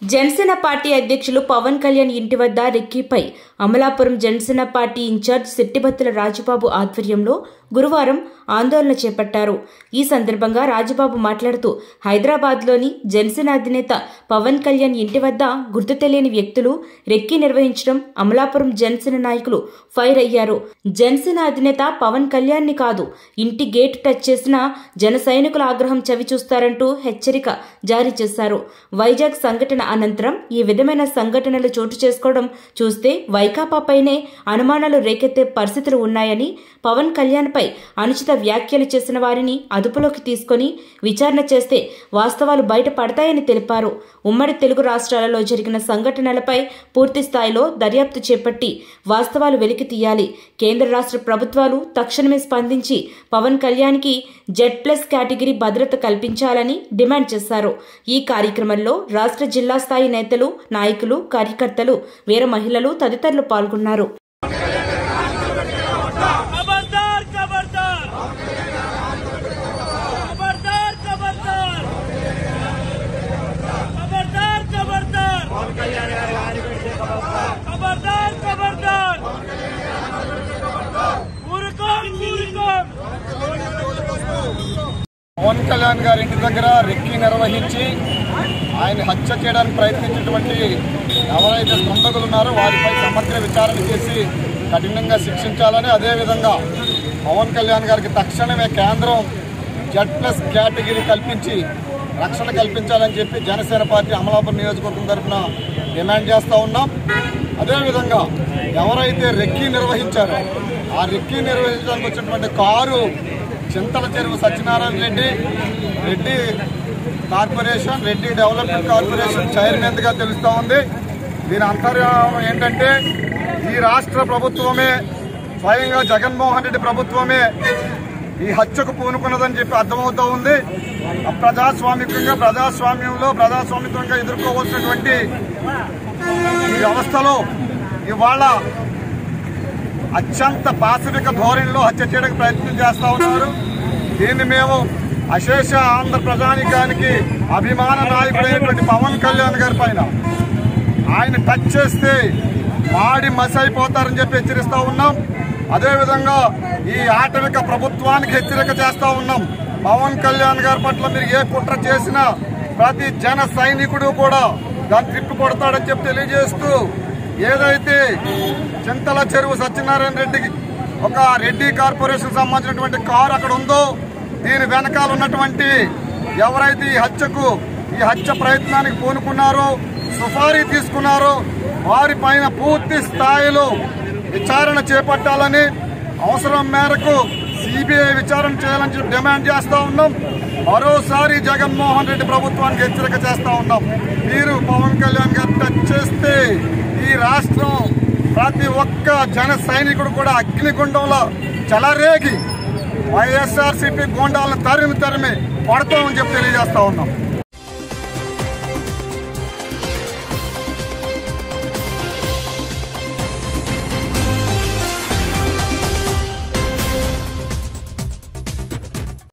Janasena party అధ్యక్షులు పవన్ కళ్యాణ్ ఇంటి వద్ద రెక్కిపై అమలాపురం జనసేన పార్టీ ఇన్ఛార్జ్ సిట్టిబత్తుల రాజబాబు ఆధ్వర్యంలో గురువారం ఆందోళన చేపట్టారు ఈ సందర్భంగా రాజబాబు మాట్లాడుతూ హైదరాబాద్లోని జనసేన అధినేత పవన్ కళ్యాణ్ ఇంటి వద్ద గుర్తు తెలియని వ్యక్తులు రెక్కి నిర్వహించడం అమలాపురం జనసేన నాయకులు ఫైర్ అయ్యారు జనసేన అధినేత పవన్ కళ్యాణ్ ని కాదు ఇంటి గేట్ టచ్ చేసిన జన సైనికుల ఆగ్రహం చవి చూస్తారంటూ హెచ్చరిక జారీ చేశారు వైజాగ్ సంఘటన అనంతరం ఈ విధమైన సంఘటనలు చోటు చేసుకోవడం చూస్తే వైకాపాపైనే అనుమానాలు రేకెత్తే పరిస్థితులు ఉన్నాయని పవన్ కళ్యాణ్పై అనుచిత వ్యాఖ్యలు చేసిన వారిని అదుపులోకి తీసుకొని విచారణ చేస్తే వాస్తవాలు బయట పడతాయని తెలిపారు ఉమ్మడి తెలుగు రాష్ట్రాలలో జరిగిన సంఘటనలపై పూర్తి స్థాయిలో దర్యాప్తు చేపట్టి వాస్తవాలు వెలికి తీయాలి కేంద్ర రాష్ట్ర ప్రభుత్వాలు తక్షణమే స్పందించి పవన్ కళ్యాణ్కి జెడ్ ప్లస్ కేటగిరీ భద్రత కల్పించాలని డిమాండ్ చేశారు ఈ కార్యక్రమంలో రాష్ట్ర జిల్లా స్థాయి నేతలు నాయకులు కార్యకర్తలు వీర మహిళలు తదితరులు పాల్గొన్నారు खबरदार खबरदार खबरदार खबरदार खबरदार खबरदार खबरदार खबरदार ఊరుకోం ఊరుకోం పవన్ కళ్యాణ్ గారి ఇంటి దగ్గర రెక్కి నిర్వహించి ఆయన హత్య చేయడానికి ప్రయత్నించినటువంటి ఎవరైతే దుండగులు ఉన్నారో వారిపై సమగ్ర విచారణ చేసి కఠినంగా శిక్షించాలని అదేవిధంగా పవన్ కళ్యాణ్ గారికి తక్షణమే కేంద్రం జెడ్ ప్లస్ కేటగిరీ కల్పించి రక్షణ కల్పించాలని చెప్పి జనసేన పార్టీ అమలాపురం నియోజకవర్గం తరఫున డిమాండ్ చేస్తూ ఉన్నాం అదేవిధంగా ఎవరైతే రెక్కీ నిర్వహించారో ఆ రెక్కీ నిర్వహించడానికి వచ్చినటువంటి car Chintala Cheruvu Satyanarayana Reddy Reddy corporation Reddy development corporation chairman గా తెలుస్తూ ఉంది దీని అంతర్యం ఏంటంటే ఈ రాష్ట్ర ప్రభుత్వమే స్వయంగా జగన్మోహన్ రెడ్డి ప్రభుత్వమే ఈ హత్యకు పూనుకున్నదని చెప్పి అర్థమవుతూ ఉంది ప్రజాస్వామికంగా ప్రజాస్వామ్యంలో ప్రజాస్వామికంగా ఎదుర్కోవాల్సినటువంటి ఈ వ్యవస్థలో ఇవాళ అత్యంత పాశవిక ధోరణిలో హత్య చేయడానికి ప్రయత్నం చేస్తా ఉన్నారు దీన్ని మేము అశేష ఆంధ్ర ప్రజానికానికి అభిమాన నాయకుడైనటువంటి పవన్ కళ్యాణ్ గారి పైన ఆయన టచ్ చేస్తే మాడి మసి అయిపోతారని చెప్పి హెచ్చరిస్తా ఉన్నాం అదేవిధంగా ఈ ఆటవిక ప్రభుత్వానికి హెచ్చరిక చేస్తా ఉన్నాం పవన్ కళ్యాణ్ గారి పట్ల మీరు ఏ కుట్ర చేసినా ప్రతి జన సైనికుడు కూడా దాన్ని తిప్పి కొడతాడని చెప్పి తెలియజేస్తూ ఏదైతే చింతల చెరువు సత్యనారాయణ రెడ్డికి ఒక రెడ్డి కార్పొరేషన్ సంబంధించినటువంటి కారు అక్కడ ఉందో దీని వెనకాల ఉన్నటువంటి ఎవరైతే ఈ హత్యకు ఈ హత్య ప్రయత్నానికి పూనుకున్నారో సుఫారీ తీసుకున్నారో వారి పైన పూర్తి స్థాయిలో విచారణ చేపట్టాలని అవసరం మేరకు సిబిఐ విచారణ చేయాలని చెప్పి డిమాండ్ చేస్తా ఉన్నాం మరోసారి జగన్మోహన్ రెడ్డి ప్రభుత్వానికి హెచ్చరిక చేస్తా ఉన్నాం మీరు పవన్ కళ్యాణ్ గారు టచ్ చేస్తే ఈ రాష్ట్రం ప్రతి ఒక్క జన సైనికుడు కూడా అగ్నిగుండంలో చెలరేగి వైఎస్ఆర్సీపీ గోండాలను తరిమి తరిమి పడతామని చెప్పి తెలియజేస్తా ఉన్నాం